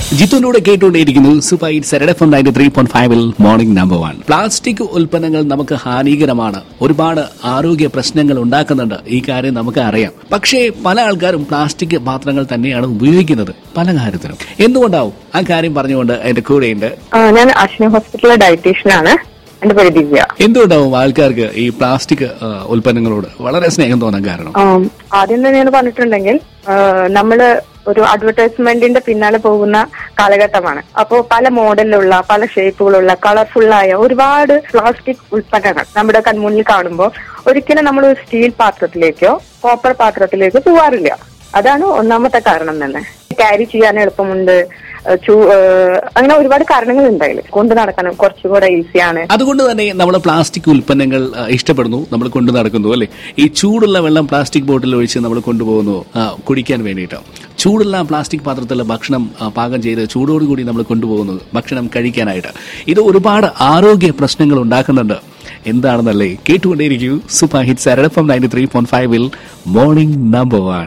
ജിത്തുവിലൂടെ കേട്ടുകൊണ്ടേയിരിക്കുന്നു super hit സെരഡ് F ninety three point ഫൈവിൽ മോർണിംഗ് നമ്പർ വൺ പ്ലാസ്റ്റിക് ഉൽപ്പന്നങ്ങൾ നമുക്ക് ഹാനികരമാണ് ഒരുപാട് ആരോഗ്യ പ്രശ്നങ്ങൾ ഉണ്ടാക്കുന്നുണ്ട് ഈ കാര്യം നമുക്ക് അറിയാം പക്ഷേ പല ആൾക്കാരും പ്ലാസ്റ്റിക് പാത്രങ്ങൾ തന്നെയാണ് ഉപയോഗിക്കുന്നത് പല കാര്യത്തിനും എന്തുകൊണ്ടാവും ആ കാര്യം പറഞ്ഞുകൊണ്ട് എന്റെ കൂടെയുണ്ട് ആ, ഞാൻ അശ്വിനി ഹോസ്പിറ്റലിലെ ഡയറ്റീഷ്യനാണ് എന്റെ പേര് ദിവ്യ എന്തുകൊണ്ടാവും ആൾക്കാർക്ക് ഈ പ്ലാസ്റ്റിക് ആ, ഉൽപ്പന്നങ്ങളോട് വളരെ സ്നേഹം തോന്നാൻ കാരണം ആം, ആദ്യം തന്നെ ഞാൻ പറഞ്ഞിട്ടുണ്ടെങ്കിൽ ആ, നമ്മള് ഒരു അഡ്വർടൈസ്മെന്റിന്റെ പിന്നാലെ പോകുന്ന കാലഘട്ടമാണ് അപ്പോൾ പല മോഡലിലുള്ള പല ഷേപ്പുകളുള്ള കളർഫുള്ളായ ഒരുപാട് പ്ലാസ്റ്റിക് ഉൽപ്പന്നങ്ങൾ നമ്മുടെ കൺമുന്നിൽ കാണുമ്പോൾ ഒരിക്കലും നമ്മൾ ഒരു സ്റ്റീൽ പാത്രത്തിലേക്കോ കോപ്പർ പാത്രത്തിലേക്കോ പോവാറില്ല അതാണ് ഒന്നാമത്തെ കാരണം തന്നെ ക്യാരി ചെയ്യാൻ എളുപ്പമുണ്ട് ഏഹ് ചൂ- ഏഹ് അങ്ങനെ ഒരുപാട് കാരണങ്ങളുണ്ട് അതിൽ കൊണ്ട് നടക്കാനും കുറച്ചുകൂടെ ഈസിയാണ് അതുകൊണ്ട് തന്നെ നമ്മൾ പ്ലാസ്റ്റിക് ഉൽപ്പന്നങ്ങൾ ആ, ഇഷ്ടപ്പെടുന്നു നമ്മൾ കൊണ്ടു നടക്കുന്നു അല്ലെ ഈ ചൂടുള്ള വെള്ളം പ്ലാസ്റ്റിക് ബോട്ടിൽ ഒഴിച്ച് നമ്മൾ കൊണ്ടുപോകുന്നു ആ, കുടിക്കാൻ വേണ്ടിയിട്ട് ചൂടുള്ള പ്ലാസ്റ്റിക് പാത്രത്തിലെ ഭക്ഷണം ആ, പാകം ചെയ്ത് ചൂടോടുകൂടി നമ്മൾ കൊണ്ടുപോകുന്നു ഭക്ഷണം കഴിക്കാനായിട്ട് ഇത് ഒരുപാട് ആരോഗ്യ പ്രശ്നങ്ങൾ ഉണ്ടാക്കുന്നുണ്ട് എന്താണെന്നല്ലേ കേട്ടുകൊണ്ടേയിരിക്കൂ സൂപ്പർ ഹിറ്റ്സ് അരടപ്പം നയൻറ്റി ത്രീ പോയിന്റ് ഫൈവിൽ മോർണിംഗ് നമ്പർ വൺ